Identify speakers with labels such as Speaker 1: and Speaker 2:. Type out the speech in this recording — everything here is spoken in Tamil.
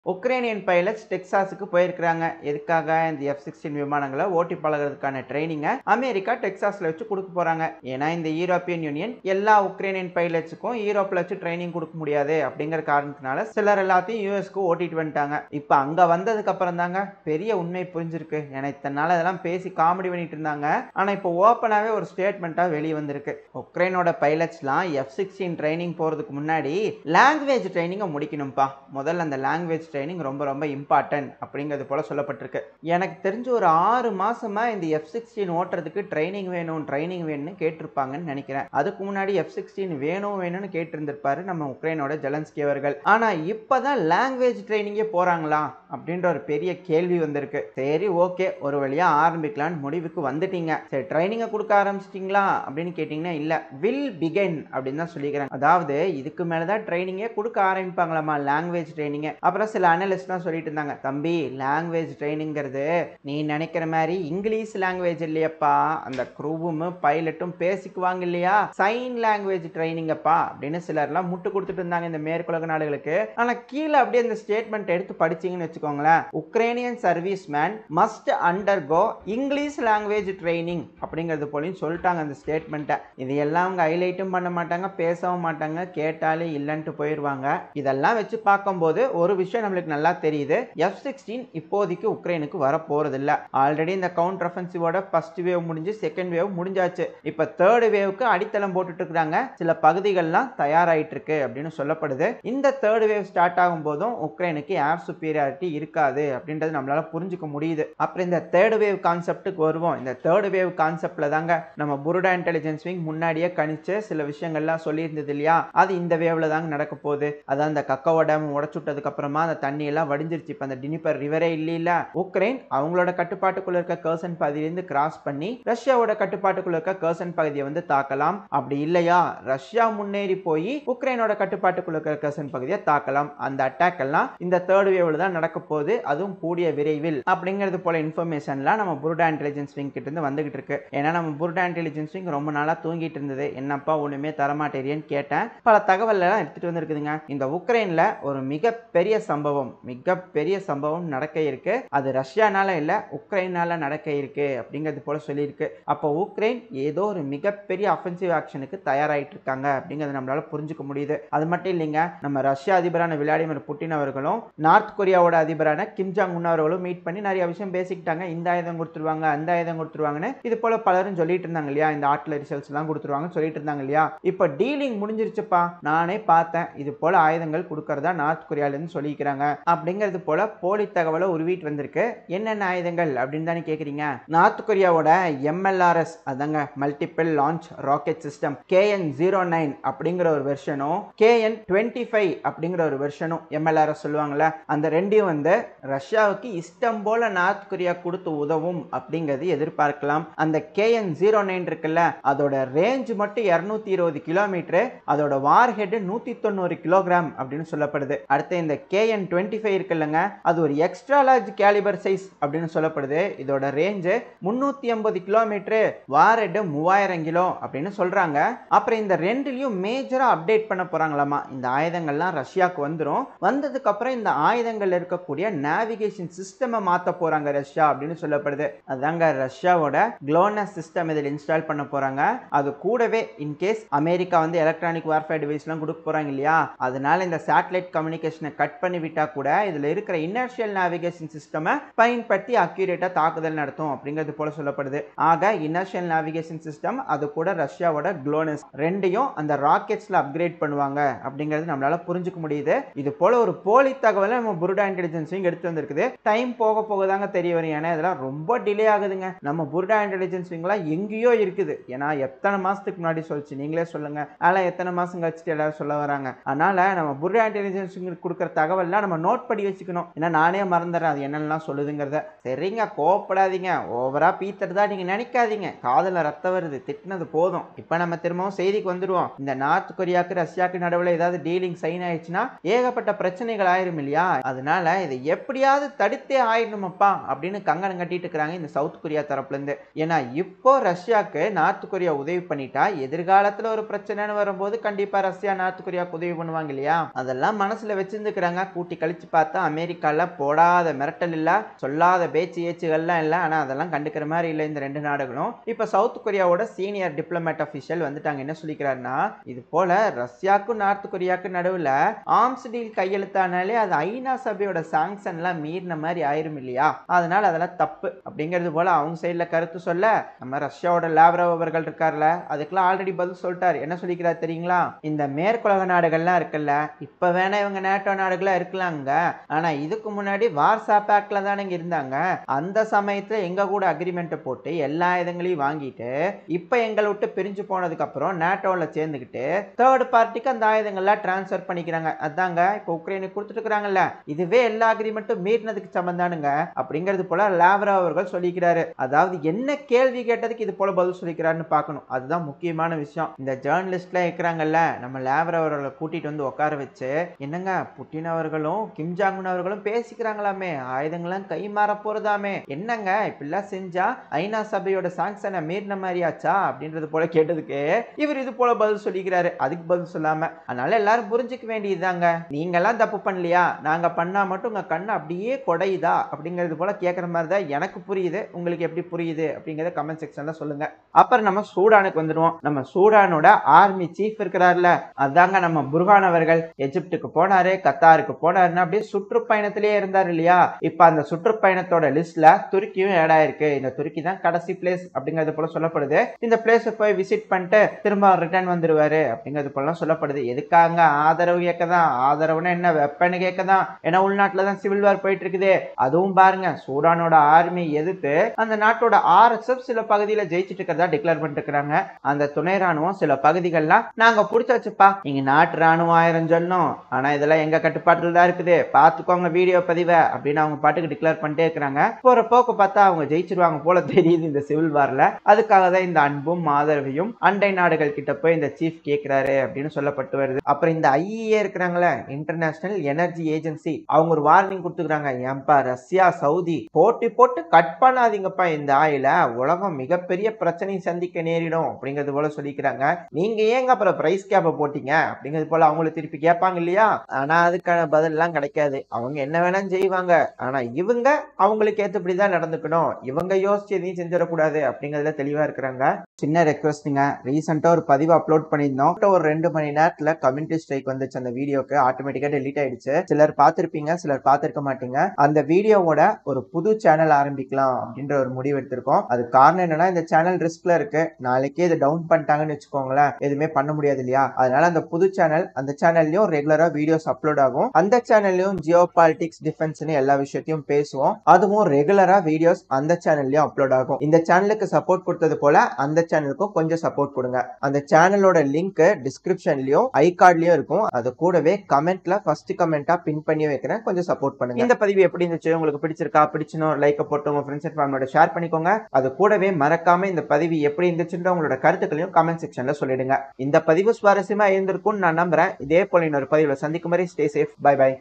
Speaker 1: உக்ரைனியன் பைலட்ஸ் டெக்சாஸுக்கு போயிருக்கிறாங்க எதுக்காக இந்த எஃப் சிக்ஸ்டீன் விமானங்களை ஓட்டி பழகிறதுக்கான ட்ரைனிங்கை அமெரிக்கா டெக்சாஸ்ல வச்சு கொடுக்க போறாங்க ஏன்னா இந்த யூரோப்பியன் யூனியன் எல்லா உக்ரைனியன் பைலட்ஸுக்கும் யூரோப்ல வச்சு ட்ரைனிங் கொடுக்க முடியாது அப்படிங்கிற காரணத்தினால சிலர் எல்லாத்தையும் யூஎஸ்க்கு ஓட்டிட்டு வந்துட்டாங்க இப்போ அங்க வந்ததுக்கு அப்புறம் தாங்க பெரிய உண்மை புரிஞ்சிருக்கு ஏன்னா இத்தனை நாள் அதெல்லாம் பேசி காமெடி பண்ணிட்டு இருந்தாங்க ஆனா இப்போ ஓப்பனாவே ஒரு ஸ்டேட்மெண்ட்டா வெளியே வந்திருக்கு உக்ரைனோட பைலட்ஸ்லாம் எஃப் சிக்ஸ்டீன் ட்ரைனிங் போறதுக்கு முன்னாடி லாங்குவேஜ் ட்ரைனிங்கை முடிக்கணும்ப்பா முதல்ல அந்த லாங்குவேஜ் ட்ரைனிங் ரொம்ப ரொம்ப இம்பார்ட்டன்ட் அப்படிங்கிறது போல சொல்லப்பட்டிருக்கு எனக்கு தெரிஞ்ச ஒரு ஆறு மாசமா இந்த எஃப் சிக்ஸ்டீன் ஓட்டுறதுக்கு ட்ரைனிங் வேணும் ட்ரைனிங் வேணும்னு கேட்டிருப்பாங்கன்னு நினைக்கிறேன் அதுக்கு முன்னாடி எஃப் சிக்ஸ்டீன் வேணும் வேணும்னு கேட்டிருந்திருப்பாரு நம்ம உக்ரைனோட ஜெலன்ஸ்கி அவர்கள் ஆனா இப்பதான் லாங்குவேஜ் ட்ரைனிங்கே போறாங்களா அப்படின்ற ஒரு பெரிய கேள்வி வந்திருக்கு சரி ஓகே ஒரு வழியா ஆரம்பிக்கலான்னு முடிவுக்கு வந்துட்டீங்க சரி ட்ரைனிங்கை கொடுக்க ஆரம்பிச்சிட்டிங்களா அப்படின்னு கேட்டிங்கன்னா இல்ல வில் பிகன் அப்படின்னு தான் சொல்லிக்கிறாங்க அதாவது இதுக்கு மேலதான் ட்ரைனிங்கே கொடுக்க ஆரம்பிப்பாங்களாமா லாங்குவேஜ் ட்ரைனிங்க அப்புறம் சில அனலிஸ்ட்லாம் சொல்லிட்டு இருந்தாங்க தம்பி லாங்குவேஜ் ட்ரைனிங்கிறது நீ நினைக்கிற மாதிரி இங்கிலீஷ் லாங்குவேஜ் இல்லையப்பா அந்த க்ரூவும் பைலட்டும் பேசிக்குவாங்க இல்லையா சைன் லாங்குவேஜ் ட்ரைனிங்கப்பா அப்படின்னு சிலர்லாம் முட்டு கொடுத்துட்டு இருந்தாங்க இந்த மேற்குலக நாடுகளுக்கு ஆனா கீழே அப்படியே இந்த ஸ்டேட்மெண்ட் எடுத்து படிச்சீங்கன்னு வச்சுக்கோங்களேன் Ukrainian service man must undergo English language training அப்படிங்கிறது போலையும் சொல்லிட்டாங்க அந்த ஸ்டேட்மெண்ட்டை இது எல்லாம் அவங்க ஹைலைட்டும் பண்ண மாட்டாங்க பேசவும் மாட்டாங்க கேட்டாலே இல்லைன்ட்டு போயிடுவாங்க இதெல்லாம் வச்சு பார்க்கும்போது ஒரு விஷயம் நம்மளுக்கு நல்லா தெரியுது எஃப் சிக்ஸ்டீன் இப்போதைக்கு உக்ரைனுக்கு வர போறது இல்ல ஆல்ரெடி இந்த கவுண்டர் அஃபென்சிவோட ஃபர்ஸ்ட் வேவ் முடிஞ்சு செகண்ட் வேவ் முடிஞ்சாச்சு இப்போ தேர்ட் வேவுக்கு அடித்தளம் போட்டுட்டு இருக்காங்க சில பகுதிகள்லாம் தயாராயிட்டு இருக்கு அப்படின்னு சொல்லப்படுது இந்த தேர்ட் வேவ் ஸ்டார்ட் ஆகும் போதும் உக்ரைனுக்கு ஏர் சுப்பீரியாரிட்டி இருக்காது அப்படின்றது நம்மளால புரிஞ்சுக்க முடியுது அப்புறம் இந்த தேர்ட் வேவ் கான்செப்ட்டுக்கு வருவோம் இந்த தேர்ட் வேவ் கான்செப்ட்ல தாங்க நம்ம புருடா இன்டெலிஜென்ஸ் விங் முன்னாடியே கணிச்சு சில விஷயங்கள்லாம் சொல்லியிருந்தது இல்லையா அது இந்த வேவ்ல தாங்க நடக்க போகுது அதான் அந்த கக்கவோ டேம் உடச்சுட்டதுக்கு அப்புறமா அந்த தண்ணி எல்லாம் வடிஞ்சிருச்சு இப்போ அந்த டினிப்பர் ரிவரே இல்ல உக்ரைன் அவங்களோட கட்டுப்பாட்டுக்குள்ள இருக்க கர்சன் பகுதியிலிருந்து கிராஸ் பண்ணி ரஷ்யாவோட கட்டுப்பாட்டுக்குள்ள இருக்க கர்சன் பகுதியை வந்து தாக்கலாம் அப்படி இல்லையா ரஷ்யா முன்னேறி போய் உக்ரைனோட கட்டுப்பாட்டுக்குள்ள இருக்க கர்சன் பகுதியை தாக்கலாம் அந்த அட்டாக் எல்லாம் இந்த தேர்ட் வேவ்ல தான் நடக்க போகுது அதுவும் கூடிய விரைவில் அப்படிங்கிறது போல இன்ஃபர்மேஷன்லாம் நம்ம புருடா இன்டெலிஜென்ஸ் விங் கிட்ட இருந்து வந்துகிட்டு இருக்கு ஏன்னா நம்ம புருடா இன்டெலிஜென்ஸ் விங் ரொம்ப நாளா தூங்கிட்டு இருந்தது என்னப்பா ஒண்ணுமே தரமாட்டேரியன்னு கேட்டேன் பல தகவல் எல்லாம் எடுத்துட்டு வந்திருக்குதுங்க இந்த உக்ரைன்ல ஒரு மிகப்பெரிய சம்பவம் மிகப்பெரிய சம்பவம் நடக்க இருக்கு அது ரஷ்யானால இல்ல உக்ரைனால நடக்க இருக்கு அப்படிங்கிறது போல சொல்லியிருக்கு அப்போ உக்ரைன் ஏதோ ஒரு மிகப்பெரிய அஃபென்சிவ் ஆக்ஷனுக்கு தயாராயிட்டு இருக்காங்க அப்படிங்கிறது நம்மளால புரிஞ்சுக்க முடியுது அது மட்டும் இல்லைங்க நம்ம ரஷ்யா அதிபரான விளாடிமிர் புட்டின் அவர்களும் நார்த் கொரியாவோட அதிபரான கிம் ஜாங் உன் அவர்களும் மீட் பண்ணி நிறைய விஷயம் பேசிக்கிட்டாங்க இந்த ஆயுதம் கொடுத்துருவாங்க அந்த ஆயுதம் கொடுத்துருவாங்கன்னு இது போல பலரும் சொல்லிட்டு இருந்தாங்க இல்லையா இந்த ஆர்ட்ல ரிசல்ட்ஸ் எல்லாம் கொடுத்துருவாங்கன்னு சொல்லிட்டு இருந்தாங்க இல்லையா இப்போ டீலிங் முடிஞ்சிருச்சுப்பா நானே பார்த்தேன் இது போல ஆயுதங்கள் கொடுக்கறதா நார்த் கொரியால இருந்து சொல்லிக்கிறாங்க அப்படிங்கிறது போல போலி தகவலை உருவிட்டு வந்திருக்கு என்னென்ன ஆயுதங்கள் அப்படின்னு தானே கேக்குறீங்க நார்த் கொரியாவோட எம்எல்ஆர்எஸ் அதாங்க multiple launch rocket system KN zero nine அப்படிங்கிற ஒரு வெர்ஷனும் கேஎன் டுவெண்ட்டி ஃபைவ் அப்படிங்கிற ஒரு வெர்ஷனும் எம்எல்ஆர்எஸ் சொல்லுவாங்கல்ல அந்த ரெண்டையும் வந்து ரஷ்யாவுக்கு இஷ்டம் போல நார்த் கொரியா கொடுத்து உதவும் அப்படிங்கிறது எதிர்பார்க்கலாம் அந்த கேஎன் ஜீரோ நைன் இருக்குல்ல அதோட ரேஞ்ச் மட்டும் இருநூத்தி இருபது கிலோமீட்டர் அதோட வார் ஹெட் நூத்தி தொண்ணூறு கிலோகிராம் அப்படின்னு சொல்லப்படுது அடுத்து இந்த கேஎன் டுவெண்ட்டி ஃபைவ் இருக்குல்லங்க அது ஒரு எக்ஸ்ட்ரா லார்ஜ் கேலிபர் சைஸ் அப்படின்னு சொல்லப்படுது இதோட ரேஞ்சு முன்னூத்தி ஐம்பது கிலோமீட்டர் வார் ஹெட் மூவாயிரம் கிலோ அப்படின்னு சொல்றாங்க அப்புறம் இந்த ரெண்டுலயும் மேஜரா அப்டேட் பண்ண போறாங்களாமா இந்த ஆயுதங்கள்லாம் ரஷ்யாவுக்கு வந்துடும் வந்ததுக்கு அப்புறம் இந்த ஆயுதங்கள்ல இருக்கக்கூடிய நேவிகேஷன் சிஸ்டமை மாத்த போறாங்க ரஷ்யா அப்படின்னு சொல்லப்படுது அதாங்க ரஷ்யாவோட குளோனஸ் சிஸ்டம் இதில் இன்ஸ்டால் பண்ண போறாங்க அது கூடவே இன்கேஸ் அமெரிக்கா வந்து எலக்ட்ரானிக் வார்ஃபேர் டிவைஸ்லாம் கொடுக்க போறாங்க இல்லையா அதனால இந்த சேட்டலைட் கம்யூனிகேஷனை கட் பண்ணி விட்டா கூட இதுல இருக்கிற இனர்ஷியல் நேவிகேஷன் சிஸ்டமை பயன்படுத்தி அக்யூரேட்டா தாக்குதல் நடத்தும் அப்படிங்கிறது போல சொல்லப்படுது ஆக இனர்ஷியல் நேவிகேஷன் சிஸ்டம் அது கூட ரஷ்யாவோட குளோனஸ் ரெண்டையும் அந்த ராக்கெட்ஸ்ல அப்கிரேட் பண்ணுவாங்க அப்படிங்கிறது நம்மளால புரிஞ்சுக்க முடியுது இது போல ஒரு போலி தகவலை நம்ம புருடா இன்டெலிஜென்ஸையும் எடுத்து வந்திருக்குது டைம் போக போக தாங்க தெரிய வரும் ஏன்னா இதெல்லாம் ரொம்ப டிலே ஆகுதுங்க நம்ம புருடா இன்டெலிஜென்ஸ் விங்லாம் எங்கேயோ இருக்குது ஏன்னா எத்தனை மாசத்துக்கு முன்னாடி சொல்லிச்சு நீங்களே சொல்லுங்க அதெல்லாம் எத்தனை மாசம் கழிச்சுட்டு எல்லாரும் சொல்ல வராங்க அதனால நம்ம புருடா இன்டெலிஜென்ஸ் கொடுக்குற தகவல்லாம் நம்ம நோட் பண்ணி வச்சுக்கணும் ஏன்னா நானே மறந்துடுறேன் அது என்னெல்லாம் சொல்லுதுங்கிறத சரிங்க கோவப்படாதீங்க ஓவரா பீத்தறதா நீங்க நினைக்காதீங்க காதுல ரத்தம் வருது திட்டினது போதும் இப்ப நம்ம திரும்பவும் செய்திக்கு வந்துருவோம் இந்த நார்த் கொரியாக்கு ரஷ்யாக்கு நடுவில் ஏதாவது டீலிங் சைன் ஆயிடுச்சுன்னா ஏகப்பட்ட பிரச்சனைகள் ஆயிரும் இல்லையா அதனால இதை எப்படியாவது தடுத்தே ஆயிடணுமப்பா அப்படின்னு கங்கணம் கட்டிட்டு இருக்கிறாங்க இந்த சவுத் கொரியா தரப்புல இருந்து ஏன்னா இப்போ ரஷ்யாக்கு நார்த் கொரியா உதவி பண்ணிட்டா எதிர்காலத்துல ஒரு பிரச்சனைன்னு வரும்போது கண்டிப்பா ரஷ்யா நார்த் கொரியாவுக்கு உதவி பண்ணுவாங்க இல்லையா அதெல்லாம் மனசுல வச்சிருந்துக்கிறாங்க கூட்டு கூட்டி கழிச்சு பார்த்தா அமெரிக்கால போடாத மிரட்டல் இல்ல சொல்லாத பேச்சு ஏச்சுகள்லாம் இல்லை ஆனா அதெல்லாம் கண்டுக்கிற மாதிரி இல்லை இந்த ரெண்டு நாடுகளும் இப்ப சவுத் கொரியாவோட சீனியர் டிப்ளமேட் அஃபிஷியல் வந்துட்டாங்க என்ன சொல்லிக்கிறாருன்னா இது போல ரஷ்யாக்கும் நார்த் கொரியாவுக்கும் நடுவுல ஆர்ம்ஸ் டீல் கையெழுத்தானாலே அது ஐநா சபையோட சாங்ஷன்லாம் மீறின மாதிரி ஆயிரும் இல்லையா அதனால அதெல்லாம் தப்பு அப்படிங்கிறது போல அவங்க சைடுல கருத்து சொல்ல நம்ம ரஷ்யாவோட லேவ்ரவ் அவர்கள் இருக்கார்ல அதுக்கெல்லாம் ஆல்ரெடி பதில் சொல்லிட்டாரு என்ன சொல்லிக்கிறார் தெரியுங்களா இந்த மேற்குலக நாடுகள்லாம் இருக்குல்ல இப்ப வேணா இவங்க நேட்டோ நாடுகளா இருக்கலாங்க ஆனா இதுக்கு முன்னாடி வார்சா பேக்ல தானே இருந்தாங்க அந்த சமயத்துல எங்க கூட அக்ரிமெண்ட் போட்டு எல்லா ஆயுதங்களையும் வாங்கிட்டு இப்ப எங்களை விட்டு பிரிஞ்சு போனதுக்கு அப்புறம் நேட்டோல சேர்ந்துக்கிட்டு தேர்ட் பார்ட்டிக்கு அந்த ஆயுதங்கள்லாம் டிரான்ஸ்ஃபர் பண்ணிக்கிறாங்க அதாங்க இப்போ உக்ரைனுக்கு கொடுத்துட்டு இருக்காங்கல்ல இதுவே எல்லா அக்ரிமெண்ட்டும் மீறினதுக்கு சம்பந்தானுங்க அப்படிங்கிறது போல லேவரா அவர்கள் சொல்லிக்கிறாரு அதாவது என்ன கேள்வி கேட்டதுக்கு இது போல பதில் சொல்லிக்கிறாருன்னு பார்க்கணும் அதுதான் முக்கியமான விஷயம் இந்த ஜேர்னலிஸ்ட்லாம் இருக்கிறாங்கல்ல நம்ம லேவர் அவர்களை கூட்டிட்டு வந்து உட்கார வச்சு என்னங்க புட்டின் அவர்களும் கிம் ஜாங் உன் அவர்களும் பேசிக்கிறாங்களாமே ஆயுதங்கள்லாம் கை மாற போறதாமே என்னங்க இப்படிலாம் செஞ்சா ஐநா சபையோட சாங்ஷனை மீறின மாதிரியாச்சா அப்படின்றது போல கேட்டதுக்கு இவர் இது போல பதில் சொல்லிக்கிறாரு அதுக்கு பதில் சொல்லாம அதனால எல்லாரும் புரிஞ்சுக்க வேண்டியதுதாங்க நீங்கெல்லாம் தப்பு பண்ணலையா நாங்க பண்ணா மட்டும் உங்க கண்ணு அப்படியே கொடையுதா அப்படிங்கிறது போல கேட்குற மாதிரி தான் எனக்கு புரியுது உங்களுக்கு எப்படி புரியுது அப்படிங்கிறத கமெண்ட் செக்ஷன்ல சொல்லுங்க அப்புறம் நம்ம சூடானுக்கு வந்துடுவோம் நம்ம சூடானோட ஆர்மி சீஃப் இருக்கிறார்ல அதாங்க நம்ம புர்ஹான் அவர்கள் எஜிப்டுக்கு போனாரு கத்தாருக்கு போனாருன்னா அப்படியே சுற்றுப்பயணத்திலேயே இருந்தார் இல்லையா இப்ப அந்த சுற்றுப்பயணத்தோட லிஸ்ட்ல துருக்கியும் ஆட் ஆயிருக்கு இந்த துருக்கி தான் கடைசி பிளேஸ் அப்படிங்கிறது போல சொல்லப்படுது இந்த பிளேஸ் போய் விசிட் பண்ணிட்டு திரும்ப ரிட்டர்ன் வந்துருவாரு அப்படிங்கிறது போல சொல்லப்படுது எதுக்காக ஆதரவு கேட்க தான் ஆதரவுன்னா என்ன வெப்பன்னு கேட்க தான் ஏன்னா உள்நாட்டுல தான் சிவில் வார் போயிட்டு இருக்குது அதுவும் பாருங்க சூடானோட ஆர்மி எதிர்த்து அந்த நாட்டோட ஆர்எஸ்எஃப் சில பகுதியில ஜெயிச்சிட்டு இருக்கிறதா டிக்ளேர் பண்ணிட்டு இருக்காங்க அந்த துணை ராணுவம் சில பகுதிகள்லாம் நாங்க புடிச்சு வச்சுப்பா நீங்க நாட்டு ராணுவம் ஆயிரம் சொன்னோம் ஆனா இதெல்லாம் எங்க கட்டுப்பாட்டில் தான் இருக்குது பாத்துக்கோங்க வீடியோ பதிவை அப்படின்னு அவங்க பாட்டுக்கு டிக்ளேர் பண்ணிட்டே இருக்கிறாங்க போற போக்கு பார்த்தா அவங்க ஜெயிச்சிருவாங்க போல தெரியுது இந்த சிவில் வார்ல அதுக்காக தான் இந்த அன்பும் ஆதரவையும் அண்டை நாடுகள் கிட்ட போய் இந்த சீஃப் கேட்கிறாரு அப்படின்னு சொல்லப்பட்டு வருது அப்புறம் இந்த ஐஏ இருக்கிறாங்களே இன்டர்நேஷனல் எனர்ஜி ஏஜென்சி அவங்க ஒரு வார்னிங் கொடுத்துக்கிறாங்க ஏன்பா ரஷ்யா சவுதி போட்டி போட்டு கட் பண்ணாதீங்கப்பா இந்த ஆயில உலகம் மிகப்பெரிய பிரச்சனையை சந்திக்க நேரிடும் அப்படிங்கிறது போல சொல்லிக்கிறாங்க நீங்க ஏங்க அப்புறம் பிரைஸ் கேப்ப போட்டீங்க அப்படிங்கிறது போல அவங்கள திருப்பி கேட்பாங்க இல்லையா ஆனா அதுக்கான பதில் எல்லாம் கிடைக்காது அவங்க என்ன வேணாலும் செய்வாங்க ஆனா இவங்க அவங்களுக்கு ஏத்தபடிதான் நடந்துக்கணும் இவங்க யோசிச்சு எதையும் செஞ்சிடக்கூடாது அப்படிங்கறதுல தெளிவா இருக்கிறாங்க சின்ன ரெக்வஸ்ட்டுங்க ரீசெண்டா ஒரு பதிவு அப்லோட் பண்ணியிருந்தோம் ஒரு ரெண்டு மணி நேரத்துல கம்யூனிட்டி ஸ்ட்ரைக் வந்துச்சு அந்த வீடியோக்கு ஆட்டோமேட்டிக்கா டெலீட் ஆயிடுச்சு சிலர் பார்த்திருப்பீங்க சிலர் பார்த்திருக்க மாட்டீங்க அந்த வீடியோவோட ஒரு புது சேனல் ஆரம்பிக்கலாம் அப்படின்ற ஒரு முடிவு எடுத்திருக்கோம் அது காரணம் என்னன்னா இந்த சேனல் ரிஸ்க்ல இருக்கு நாளைக்கே இதை டவுன் பண்ணிட்டாங்கன்னு வச்சுக்கோங்களேன் எதுவுமே பண்ண முடியாது இல்லையா அதனால அந்த புது சேனல் அந்த சேனல்லையும் ரெகுலரா வீடியோஸ் அப்லோட் ஆகும் அந்த சேனல்லையும் ஜியோ பாலிடிக்ஸ் டிஃபென்ஸ்னு எல்லா விஷயத்தையும் பேசுவோம் அதுவும் ரெகுலரா வீடியோஸ் அந்த சேனல்லையும் அப்லோட் ஆகும் இந்த சேனலுக்கு சப்போர்ட் கொடுத்தது போல அந்த சேனலுக்கும் கொஞ்சம் சப்போர்ட் கொடுங்க அந்த சேனலோட லிங்க் டிஸ்கிரிப்ஷன்லயும் ஐ கார்ட்லயும் இருக்கும் அது கூடவே கமெண்ட்ல ஃபர்ஸ்ட் கமெண்டா பின் பண்ணி வைக்கிறேன் கொஞ்சம் சப்போர்ட் பண்ணுங்க இந்த பதிவு எப்படி இருந்துச்சு உங்களுக்கு பிடிச்சிருக்கா பிடிச்சுன்னு ஒரு லைக்கை போட்டு உங்க ஃப்ரெண்ட்ஸ் அண்ட் ஃபேமிலியோட ஷேர் பண்ணிக்கோங்க அது கூடவே மறக்காம இந்த பதிவு எப்படி இருந்துச்சுன்ற உங்களோட கருத்துக்களையும் கமெண்ட் செக்ஷன்ல சொல்லிடுங்க இந்த பதிவு சுவாரஸ்யமா இருந்திருக்கும்னு நான் நம்புறேன் இதே போல இன்னொரு பதிவுல சந்திக்கும் வரை ஸ்டே சேஃப் பை பை